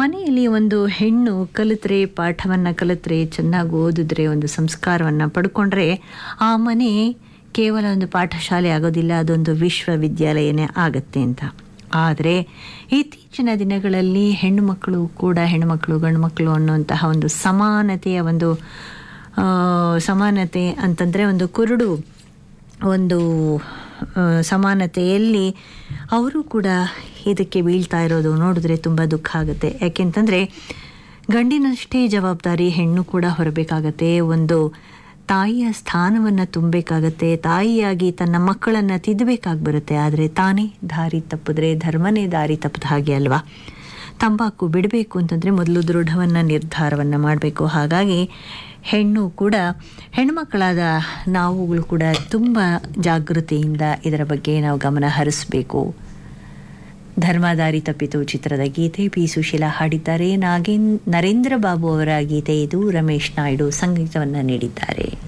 ಮನೆಯಲ್ಲಿ ಒಂದು ಹೆಣ್ಣು ಕಲಿತ್ರೆ ಪಾಠವನ್ನು ಕಲಿತ್ರೆ ಚೆನ್ನಾಗಿ ಓದಿದ್ರೆ ಒಂದು ಸಂಸ್ಕಾರವನ್ನು ಪಡ್ಕೊಂಡ್ರೆ ಆ ಮನೆ ಕೇವಲ ಒಂದು ಪಾಠಶಾಲೆ ಆಗೋದಿಲ್ಲ ಅದೊಂದು ವಿಶ್ವವಿದ್ಯಾಲಯನೇ ಆಗತ್ತೆ ಅಂತ ಆದರೆ ಇತ್ತೀಚಿನ ದಿನಗಳಲ್ಲಿ ಹೆಣ್ಣು ಮಕ್ಕಳು ಕೂಡ ಹೆಣ್ಣುಮಕ್ಕಳು ಗಂಡು ಮಕ್ಕಳು ಅನ್ನುವಂತಹ ಒಂದು ಸಮಾನತೆಯ ಒಂದು ಆ, ಸಮಾನತೆ ಅಂತಂದರೆ ಒಂದು ಕುರುಡು ಒಂದು ಆ, ಸಮಾನತೆಯಲ್ಲಿ ಅವರು ಕೂಡ ಇದಕ್ಕೆ ಬೀಳ್ತಾ ಇರೋದು ನೋಡಿದ್ರೆ ತುಂಬ ದುಃಖ ಆಗುತ್ತೆ ಯಾಕೆಂತಂದರೆ ಗಂಡಿನಷ್ಟೇ ಜವಾಬ್ದಾರಿ ಹೆಣ್ಣು ಕೂಡ ಹೊರಬೇಕಾಗತ್ತೆ ಒಂದು ತಾಯಿಯ ಸ್ಥಾನವನ್ನು ತುಂಬಬೇಕಾಗತ್ತೆ ತಾಯಿಯಾಗಿ ತನ್ನ ಮಕ್ಕಳನ್ನು ತಿದ್ದಬೇಕಾಗಿ ಬರುತ್ತೆ ಆದರೆ ತಾನೇ ದಾರಿ ತಪ್ಪಿದ್ರೆ ಧರ್ಮನೇ ದಾರಿ ತಪ್ಪದ ಹಾಗೆ ಅಲ್ವಾ ತಂಬಾಕು ಬಿಡಬೇಕು ಅಂತಂದರೆ ಮೊದಲು ದೃಢವನ್ನು ನಿರ್ಧಾರವನ್ನು ಮಾಡಬೇಕು ಹಾಗಾಗಿ ಹೆಣ್ಣು ಕೂಡ ಹೆಣ್ಮಕ್ಕಳಾದ ನಾವುಗಳು ಕೂಡ ತುಂಬ ಜಾಗೃತಿಯಿಂದ ಇದರ ಬಗ್ಗೆ ನಾವು ಗಮನ ಹರಿಸಬೇಕು ಧರ್ಮದಾರಿ ತಪ್ಪಿತು ಚಿತ್ರದ ಗೀತೆ ಪಿ ಸುಶೀಲಾ ಹಾಡಿದ್ದಾರೆ ನಾಗೇನ್ ನರೇಂದ್ರ ಬಾಬು ಅವರ ಗೀತೆ ಇದು ರಮೇಶ್ ನಾಯ್ಡು ಸಂಗೀತವನ್ನು ನೀಡಿದ್ದಾರೆ